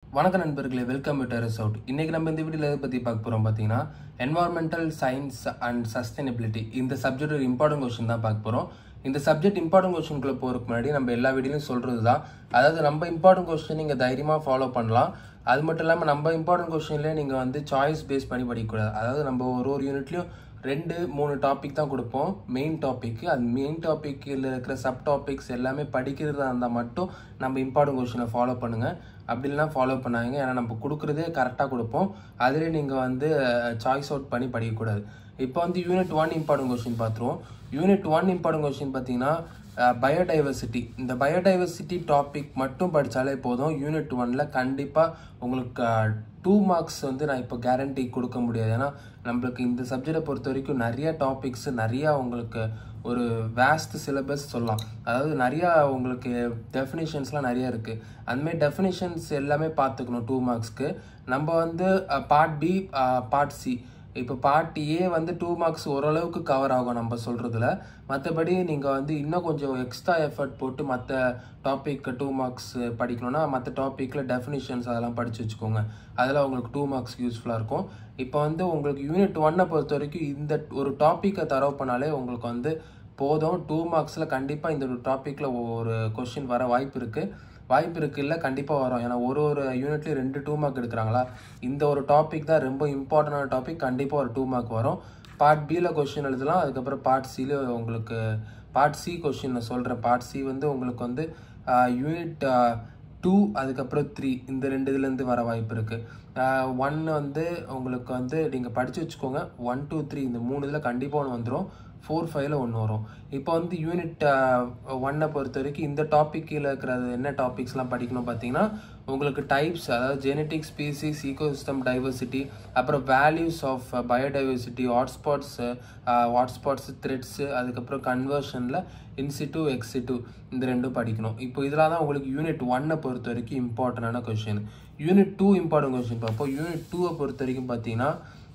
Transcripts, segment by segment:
வணக்கம் நண்பர்களே welcome to terrace out இன்னைக்கு நம்ம இந்த வீடியோவில் எதை பற்றி பார்க்க போகிறோம் பார்த்தீங்கன்னா என்வாயர்மெண்டல் சயின்ஸ் அண்ட் சஸ்டைனபிலிட்டி இந்த சப்ஜெக்ட் ஒரு இம்பார்ட்டன்ட் கொஸ்டின் தான் பார்க்க போகிறோம் இந்த சப்ஜெக்ட் இம்பார்ட்டன்ட் கொஸ்டின்குள்ளே போகிறதுக்கு முன்னாடி நம்ம எல்லா வீடியோலையும் சொல்கிறது தான் அதாவது நம்ம இம்பார்ட்டன்ட் கொஸ்டின் நீங்கள் தைரியமாக ஃபாலோ பண்ணலாம் அது மட்டும் இல்லாமல் நம்ம இம்பார்ட்டன்ட் கொஸ்டின்லேயே நீங்கள் வந்து சாய்ஸ் பேஸ் பண்ணி படிக்கக்கூடாது அதாவது நம்ம ஒரு ஒரு யூனிட்லையும் ரெண்டு மூணு டாபிக் தான் கொடுப்போம் மெயின் டாபிக் அது மெயின் டாப்பிக்கில் இருக்கிற சப் டாபிக்ஸ் எல்லாமே படிக்கிறதா இருந்தால் மட்டும் நம்ம இம்பார்ட்டன்ட் கொஸ்டினை ஃபாலோ பண்ணுங்கள் அப்படி இல்லைனா ஃபாலோ பண்ணாங்க ஏன்னா நம்ம கொடுக்குறதே கரெக்டாக கொடுப்போம் அதிலே நீங்கள் வந்து சாய்ஸ் அவுட் பண்ணி படிக்கக்கூடாது இப்போ வந்து யூனிட் ஒன் இம்பார்ட்டன்ட் கொஸ்டின் பார்த்துருவோம் யூனிட் ஒன் இம்பார்ட்டன்ட் கொஸ்டின் பார்த்தீங்கன்னா பயோடைவர்சிட்டி இந்த பயோடைவர்சிட்டி டாபிக் மட்டும் படித்தாலே போதும் யூனிட் ஒனில் கண்டிப்பாக உங்களுக்கு டூ மார்க்ஸ் வந்து நான் இப்போ கேரண்டி கொடுக்க முடியாது ஏன்னா நம்மளுக்கு இந்த சப்ஜெக்டை பொறுத்த வரைக்கும் நிறைய டாபிக்ஸ் நிறையா உங்களுக்கு ஒரு வேஸ்ட் சிலபஸ் சொல்லலாம் அதாவது நிறையா உங்களுக்கு டெஃபினிஷன்ஸ்லாம் நிறைய இருக்குது அந்தமாதிரி டெஃபினிஷன்ஸ் எல்லாமே பார்த்துக்கணும் டூ மார்க்ஸ்க்கு நம்ம வந்து பார்ட் பி பார்ட் சி இப்போ பார்ட் ஏ வந்து டூ மார்க்ஸ் ஓரளவுக்கு கவர் ஆகும் நம்ம சொல்கிறதுல மற்றபடி நீங்கள் வந்து இன்னும் கொஞ்சம் எக்ஸ்ட்ரா எஃபர்ட் போட்டு மற்ற டாபிக் டூ மார்க்ஸ் படிக்கணும்னா மற்ற டாப்பிக்கில் டெஃபினிஷன்ஸ் அதெல்லாம் படித்து வச்சுக்கோங்க அதில் உங்களுக்கு டூ மார்க்ஸ் யூஸ்ஃபுல்லாக இருக்கும் இப்போ வந்து உங்களுக்கு யூனிட் ஒன்னை பொறுத்த வரைக்கும் இந்த ஒரு டாப்பிக்கை தரவு பண்ணாலே உங்களுக்கு வந்து போதும் டூ மார்க்ஸில் கண்டிப்பாக இந்த டாப்பிக்கில் ஒரு கொஷின் வர வாய்ப்பு இருக்குது வாய்ப்பு இருக்குல்ல கண்டிப்பாக வரும் ஏன்னா ஒரு ஒரு யூனிட்லேயும் ரெண்டு டூ மார்க் எடுக்கிறாங்களா இந்த ஒரு டாபிக் தான் ரொம்ப இம்பார்ட்டண்டான டாபிக் கண்டிப்பாக ஒரு டூ மார்க் வரும் பார்ட் பியில் கொஷின் எழுதலாம் அதுக்கப்புறம் பார்ட் சியில் உங்களுக்கு பார்ட் சி கொஷின் நான் சொல்கிறேன் பார்ட் சி வந்து உங்களுக்கு வந்து யூனிட் டூ அதுக்கப்புறம் த்ரீ இந்த ரெண்டு இதுலேருந்து வர வாய்ப்பு இருக்குது ஒன் வந்து உங்களுக்கு வந்து நீங்கள் படித்து வச்சுக்கோங்க ஒன் டூ த்ரீ இந்த மூணு இதில் கண்டிப்பாக ஒன்று வந்துடும் ஃபோர் ஃபைவ்ல ஒன்று வரும் இப்போ வந்து யூனிட் ஒன்னை பொறுத்த வரைக்கும் இந்த டாப்பிக்கில் இருக்கிறது என்ன டாபிக்ஸ்லாம் படிக்கணும் பார்த்தீங்கன்னா உங்களுக்கு டைப்ஸ் அதாவது ஜெனட்டிக் ஸ்பீசிஸ் ஈகோசிஸ்டம் டைவர்சிட்டி அப்புறம் values of biodiversity hotspots hotspots threats அதுக்கப்புறம் கன்வர்ஷனில் இன்சிட்டு எக்ஸிட்டு இந்த ரெண்டும் படிக்கணும் இப்போ இதில் தான் உங்களுக்கு யூனிட் ஒன்னை பொறுத்த வரைக்கும் இம்பார்ட்டண்டான question unit two important question பார்ப்போம் யூனிட் டூவை பொறுத்த வரைக்கும் பார்த்தீங்கன்னா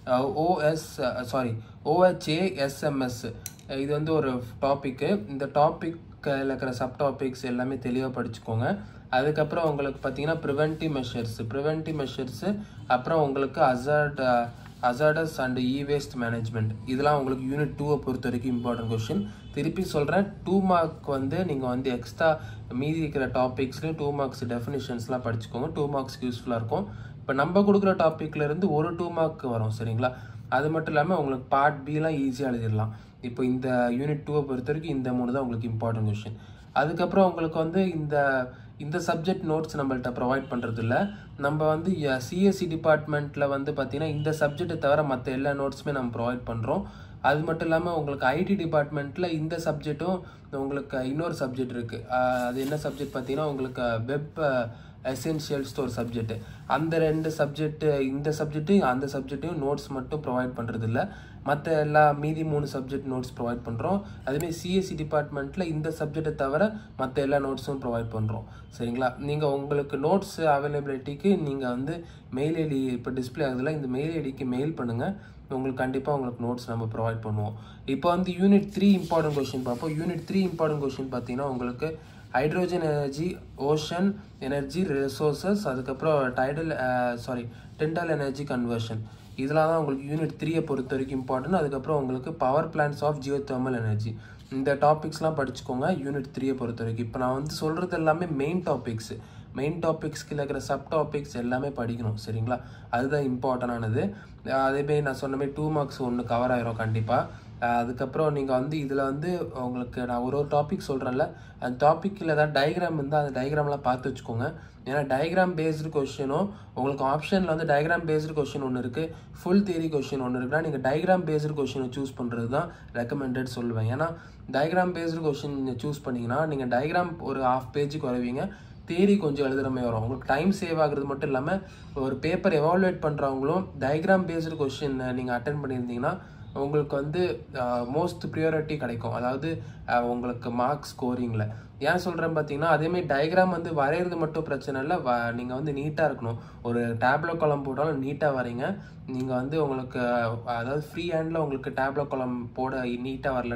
ஓஎஸ் சாரி ஓஹெச்ஏ எஸ்எம்எஸ் இது வந்து ஒரு டாப்பிக்கு இந்த டாப்பிக்கில் இருக்கிற சப் டாபிக்ஸ் எல்லாமே தெளிவாக படிச்சுக்கோங்க அதுக்கப்புறம் உங்களுக்கு பார்த்தீங்கன்னா ப்ரிவென்டிவ் மெஷர்ஸ் ப்ரிவென்டிவ் மெஷர்ஸு அப்புறம் உங்களுக்கு hazard hazards and e waste management இதெல்லாம் உங்களுக்கு யூனிட் டூவை பொறுத்த வரைக்கும் இம்பார்ட்டன்ட் கொஷின் திருப்பி சொல்கிறேன் டூ மார்க் வந்து நீங்கள் வந்து எக்ஸ்ட்ரா மீதி இருக்கிற டாபிக்ஸ்லையும் டூ மார்க்ஸ் டெஃபினிஷன்ஸ்லாம் படிச்சுக்கோங்க டூ மார்க்ஸ்க்கு யூஸ்ஃபுல்லாக இருக்கும் இப்போ நம்ம கொடுக்குற டாப்பிக்கில் இருந்து ஒரு டூ மார்க் வரும் சரிங்களா அது மட்டும் இல்லாமல் உங்களுக்கு பார்ட் பிலாம் ஈஸியாக எழுதிடலாம் இப்போ இந்த யூனிட் டூவை பொறுத்த வரைக்கும் இந்த மூணு தான் உங்களுக்கு இம்பார்ட்டன்ட் கொஷின் அதுக்கப்புறம் உங்களுக்கு வந்து இந்த இந்த சப்ஜெக்ட் நோட்ஸ் நம்மள்ட்ட ப்ரொவைட் பண்ணுறது இல்லை நம்ம வந்து சிஎஸ்சி டிபார்ட்மெண்ட்டில் வந்து பார்த்திங்கன்னா இந்த சப்ஜெக்ட்டை தவிர மற்ற எல்லா நோட்ஸுமே நம்ம ப்ரொவைட் பண்ணுறோம் அது மட்டும் இல்லாமல் உங்களுக்கு ஐடி டிபார்ட்மெண்ட்டில் இந்த சப்ஜெக்ட்டும் உங்களுக்கு இன்னொரு சப்ஜெக்ட் இருக்குது அது என்ன சப்ஜெக்ட் பார்த்தீங்கன்னா உங்களுக்கு வெப் எசென்ஷியல்ஸ் ஒரு சப்ஜெக்ட் அந்த ரெண்டு சப்ஜெக்ட்டு இந்த சப்ஜெக்ட்டையும் அந்த சப்ஜெக்ட்டையும் நோட்ஸ் மட்டும் ப்ரொவைட் பண்ணுறது இல்லை மற்ற எல்லா மீதி மூணு சப்ஜெக்ட் நோட்ஸ் ப்ரொவைட் பண்ணுறோம் அதுமாரி சிஎஸ்சி டிபார்ட்மெண்ட்டில் இந்த சப்ஜெக்டை தவிர மற்ற எல்லா நோட்ஸும் ப்ரொவைட் பண்ணுறோம் சரிங்களா நீங்கள் உங்களுக்கு நோட்ஸ் அவைலபிலிட்டிக்கு நீங்கள் வந்து மெயில் ஐடி இப்போ டிஸ்பிளே ஆகுதுல இந்த மெயில் ஐடிக்கு மெயில் பண்ணுங்கள் உங்களுக்கு கண்டிப்பாக உங்களுக்கு நோட்ஸ் நம்ம ப்ரொவைட் பண்ணுவோம் இப்போ வந்து யூனிட் த்ரீ இம்பார்ட்டன்ட் கொஷின் பார்ப்போம் யூனிட் த்ரீ இம்பார்ட்டன்ட் கொஷின் பார்த்தீங்கன்னா உங்களுக்கு hydrogen energy ocean energy resources அதுக்கப்புறம் tidal sorry dental energy conversion இதெல்லாம் தான் உங்களுக்கு யூனிட் த்ரீயை பொறுத்த வரைக்கும் இம்பார்ட்டன்ட் அதுக்கப்புறம் உங்களுக்கு power plants of geothermal energy இந்த டாபிக்ஸ்லாம் படிச்சுக்கோங்க யூனிட் த்ரீயை பொறுத்த வரைக்கும் இப்போ நான் வந்து சொல்கிறது எல்லாமே மெயின் டாபிக்ஸ் மெயின் டாபிக்ஸ்க்கு இருக்கிற சப் டாபிக்ஸ் எல்லாமே படிக்கணும் சரிங்களா அதுதான் இம்பார்ட்டண்டானது அதேமாரி நான் சொன்ன மாதிரி டூ மார்க்ஸ் ஒன்று கவர் ஆயிரும் கண்டிப்பாக அதுக்கப்புறம் நீங்கள் வந்து இதில் வந்து உங்களுக்கு நான் ஒரு ஒரு டாபிக் சொல்கிறேன்ல அந்த டாப்பிக்கில் ஏதாவது டயக்ராம் இருந்தால் அந்த டயக்ராம்லாம் பார்த்து வச்சுக்கோங்க ஏன்னா டயக்ராம் பேஸ்டு கொஷினும் உங்களுக்கு ஆப்ஷனில் வந்து டயக்ராம் பேஸ்டு கொஷின் ஒன்று இருக்குது ஃபுல் தியரி கொஷின் ஒன்று இருக்குன்னா நீங்கள் டயக்ராம் பேஸ்டு கொஷினை சூஸ் பண்ணுறது தான் ரெக்கமெண்டட் சொல்லுவேன் ஏன்னா டயக்ராம் பேஸ்டு கொஷின் சூஸ் பண்ணிங்கன்னா நீங்கள் டயக்ராம் ஒரு ஹாஃப் பேஜுக்கு வருவீங்க தேரி கொஞ்சம் எழுதுகிற மாதிரி வரும் உங்களுக்கு டைம் சேவ் ஆகுறது மட்டும் இல்லாமல் ஒரு பேப்பர் எவாலுவேட் பண்ணுறவங்களும் டயக்ராம் பேஸ்டு கொஷின் நீங்கள் அட்டன் பண்ணியிருந்தீங்கன்னா உங்களுக்கு வந்து மோஸ்ட் ப்ரியாரிட்டி கிடைக்கும் அதாவது உங்களுக்கு மார்க் ஸ்கோரிங்கில் ஏன் சொல்கிறேன் பார்த்தீங்கன்னா அதேமாதிரி டயக்ராம் வந்து வரைகிறது மட்டும் பிரச்சனை இல்லை வ நீங்கள் வந்து நீட்டாக இருக்கணும் ஒரு டேப்லோ காலம் போட்டாலும் நீட்டாக வரீங்க நீங்கள் வந்து உங்களுக்கு அதாவது ஃப்ரீ ஹேண்டில் உங்களுக்கு டேப்லோ காலம் போட நீட்டாக வரலன்னா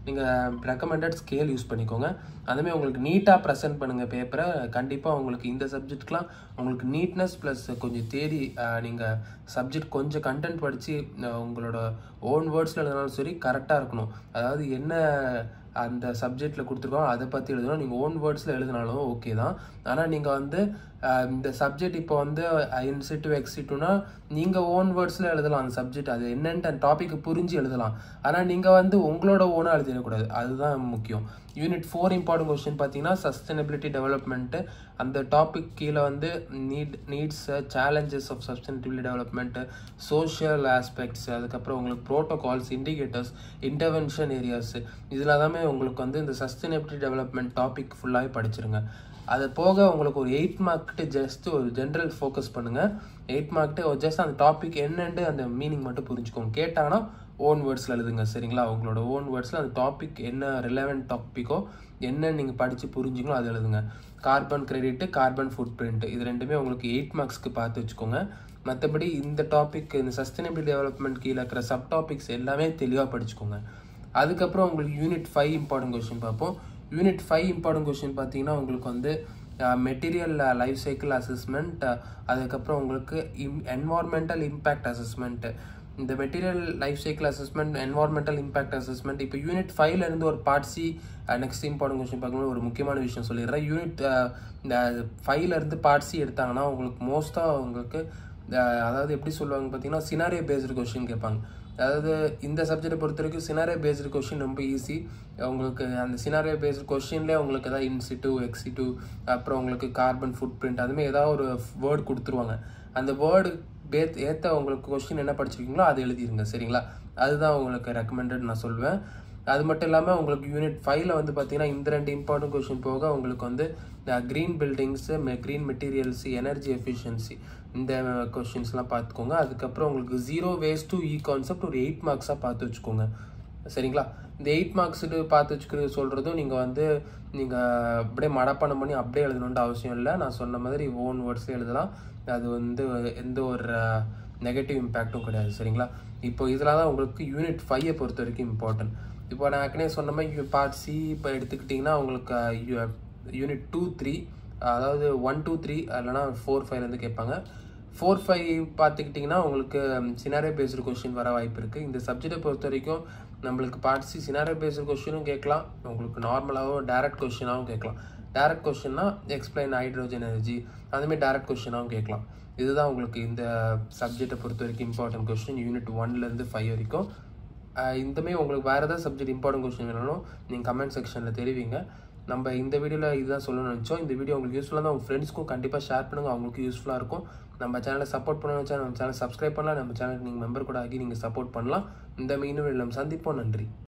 நீங்கள் ரெக்கமெண்டட் ஸ்கேல் யூஸ் பண்ணிக்கோங்க அதுமாதிரி உங்களுக்கு நீட்டாக ப்ரெசென்ட் பண்ணுங்கள் பேப்பரை கண்டிப்பாக உங்களுக்கு இந்த சப்ஜெக்ட்க்கெலாம் உங்களுக்கு நீட்னஸ் ப்ளஸ் கொஞ்சம் தேடி நீங்கள் சப்ஜெக்ட் கொஞ்சம் கண்டென்ட் படித்து உங்களோட ஓன் வேர்ட்ஸில் எழுதினாலும் சரி கரெக்டாக இருக்கணும் அதாவது என்ன அந்த சப்ஜெக்டில் கொடுத்துருக்கோம் அதை பற்றி எழுதணும் நீங்கள் ஓன் வேர்ட்ஸில் எழுதினாலும் ஓகே தான் ஆனால் நீங்கள் வந்து அஹ், இந்த சப்ஜெக்ட் இப்போ வந்து இன்சிட்டு எக்ஸிட்டுனா நீங்கள் ஓன் வேர்ட்ஸில் எழுதலாம் அந்த சப்ஜெக்ட் அது என்னன்ட்டு அந்த டாப்பிக்கு புரிஞ்சு எழுதலாம் ஆனால் நீங்கள் வந்து உங்களோட ஓனாக எழுதிடக்கூடாது அதுதான் முக்கியம் யூனிட் ஃபோர் இம்பார்ட்டன்ட் கொஸ்டின் பார்த்தீங்கன்னா சஸ்டைனபிலிட்டி டெவலப்மெண்ட்டு அந்த டாபிக் கீழே வந்து need needs challenges of sustainability development social aspects அதுக்கப்புறம் உங்களுக்கு ப்ரோட்டோகால்ஸ் இண்டிகேட்டர்ஸ் இன்டர்வென்ஷன் ஏரியாஸ் இதில் எல்லாமே உங்களுக்கு வந்து இந்த சஸ்டைனபிலிட்டி டெவலப்மெண்ட் டாபிக் ஃபுல்லாகவே படிச்சிருங்க அது போக உங்களுக்கு ஒரு எயிட் மார்க்கிட்டு ஜஸ்ட் ஒரு ஜென்ரல் ஃபோக்கஸ் பண்ணுங்கள் எயிட் மார்க்கிட்டு ஜஸ்ட் அந்த டாபிக் என்னன்ட்டு அந்த மீனிங் மட்டும் புரிஞ்சுக்கோங்க கேட்டாங்கன்னா ஓன் வேர்ட்ஸில் எழுதுங்க சரிங்களா உங்களோட ஓன் வேர்ட்ஸில் அந்த டாபிக் என்ன ரிலவெண்ட் டாப்பிக்கோ என்ன நீங்கள் படித்து புரிஞ்சுங்களோ அது எழுதுங்க carbon credit carbon footprint இது ரெண்டுமே உங்களுக்கு எயிட் மார்க்ஸ்க்கு பார்த்து வச்சுக்கோங்க மற்றபடி இந்த டாபிக் இந்த சஸ்டைனபிள் டெவலப்மெண்ட் கீழே இருக்கிற சப் டாபிக்ஸ் எல்லாமே தெளிவாக படிச்சுக்கோங்க அதுக்கப்புறம் உங்களுக்கு யூனிட் ஃபைவ் இம்பார்ட்டன்ட் கொஸ்டின் பார்ப்போம் யூனிட் ஃபைவ் இம்பார்ட்டன்ட் கொஸ்டின் பார்த்தீங்கன்னா உங்களுக்கு வந்து மெட்டீரியல் லைஃப் சைக்கிள் அசஸ்மெண்ட் அதுக்கப்புறம் உங்களுக்கு இம் என்வார்மெண்டல் இம்பேக்ட் அசஸ்மெண்ட் இந்த material life cycle assessment environmental impact assessment இப்போ யூனிட் ஃபைவ்ல இருந்து ஒரு part C next important question பார்க்கும்போது ஒரு முக்கியமான விஷயம் சொல்லிடுறேன் யூனிட் இந்த ஃபைவ்ல இருந்து பார்ட் சி எடுத்தாங்கன்னா உங்களுக்கு மோஸ்ட்டாக உங்களுக்கு அஹ், அதாவது எப்படி சொல்லுவாங்க பார்த்தீங்கன்னா சினாரியோ பேஸ்டு கொஸ்டின் கேட்பாங்க அதாவது இந்த சப்ஜெக்டை பொறுத்த வரைக்கும் சினாரியோ பேஸ்டு கொஸ்டின் ரொம்ப ஈஸி உங்களுக்கு அந்த சினாரியோ பேஸ்டு கொஸ்டின்லேயே உங்களுக்கு ஏதாவது இன்சிட்டு எக்ஸிட்டு அப்புறம் உங்களுக்கு கார்பன் ஃபுட் பிரிண்ட் அதுமாதிரி ஏதாவது ஒரு வேர்டு கொடுத்துருவாங்க அந்த வேர்டு பேத் ஏற்ற உங்களுக்கு கொஸ்டின் என்ன படிச்சிருக்கீங்களோ அதை எழுதிருங்க சரிங்களா அதுதான் உங்களுக்கு ரெக்கமெண்டட் நான் சொல்வேன் அது மட்டும் இல்லாமல் உங்களுக்கு யூனிட் ஃபைவ்ல வந்து பார்த்தீங்கன்னா இந்த ரெண்டு இம்பார்ட்டன்ட் கொஸ்டின் போக உங்களுக்கு வந்து green buildings green materials energy efficiency இந்த கொஸ்டின்ஸ்லாம் பார்த்துக்கோங்க அதுக்கப்புறம் உங்களுக்கு zero waste to e concept ஒரு எயிட் மார்க்ஸாக பார்த்து வச்சுக்கோங்க சரிங்களா இந்த எயிட் மார்க்ஸுக்கு பார்த்து வச்சுக்கிறது சொல்கிறதும் நீங்கள் வந்து நீங்கள் அப்படியே மடப்பணம் பண்ணி அப்படியே எழுதணுன்ட்டு அவசியம் இல்லை நான் சொன்ன மாதிரி ஓன் வேர்ட்ஸ் எழுதலாம் அது வந்து எந்த ஒரு நெகட்டிவ் இம்பேக்ட்டும் கிடையாது சரிங்களா இப்போ இதில் தான் உங்களுக்கு யூனிட் ஃபைவை பொறுத்த வரைக்கும் இம்பார்ட்டன்ட் இப்போ நான் ஏற்கனவே சொன்ன மாதிரி பார்ட் சி இப்போ எடுத்துக்கிட்டிங்கன்னா உங்களுக்கு யூனிட் டூ த்ரீ அதாவது ஒன் டூ த்ரீ இல்லைனா ஃபோர் ஃபைவ்லேருந்து கேட்பாங்க ஃபோர் ஃபைவ் பார்த்துக்கிட்டிங்கன்னா உங்களுக்கு சினாரியோ பேஸ்டு கொஸ்டின் வர வாய்ப்பு இருக்குது இந்த சப்ஜெக்டை பொறுத்த வரைக்கும் நம்மளுக்கு பார்ட் சி சினாரியோ பேஸ்டு கொஸ்டினும் கேட்கலாம் உங்களுக்கு நார்மலாகவும் டேரக்ட் கொஸ்டினாகவும் கேட்கலாம் டேரக்ட் கொஸ்டின்னா எக்ஸ்பிளைன் ஹைட்ரோஜன் எனர்ஜி அதுமாதிரி டேரக்ட் கொஸ்டினாகவும் கேட்கலாம் இதுதான் உங்களுக்கு இந்த சப்ஜெக்டை பொறுத்த வரைக்கும் இம்பார்ட்டன்ட் கொஸ்டின் யூனிட் ஒன்லேருந்து ஃபைவ் வரைக்கும் ஆஹ் இந்தமாரி உங்களுக்கு வேறு ஏதாவது சப்ஜெக்ட் இம்பார்ட்டன்ட் கொஸ்டின் வேணாலும் நீங்கள் கமெண்ட் செக்ஷனில் தெரிவிங்க நம்ம இந்த வீடியோவில் இதுதான் சொல்லணும்னு நினச்சோம் இந்த வீடியோ உங்களுக்கு யூஸ்ஃபுல்லாக தான் உங்கள் ஃப்ரெண்ட்ஸ்க்கும் கண்டிப்பாக ஷேர் பண்ணுங்கள் அவங்களுக்கு யூஸ்ஃபுல்லாக இருக்கும் நம்ம சேனலை சப்போர்ட் பண்ண வச்சா நம்ம சேனல் சப்ஸ்கிரைப் பண்ணலாம் நம்ம சேனலுக்கு நீங்கள் மெம்பர் கூட ஆகி நீங்கள் சப்போர்ட் பண்ணலாம் இந்த மீண்டும் நம்ம சந்திப்போம் நன்றி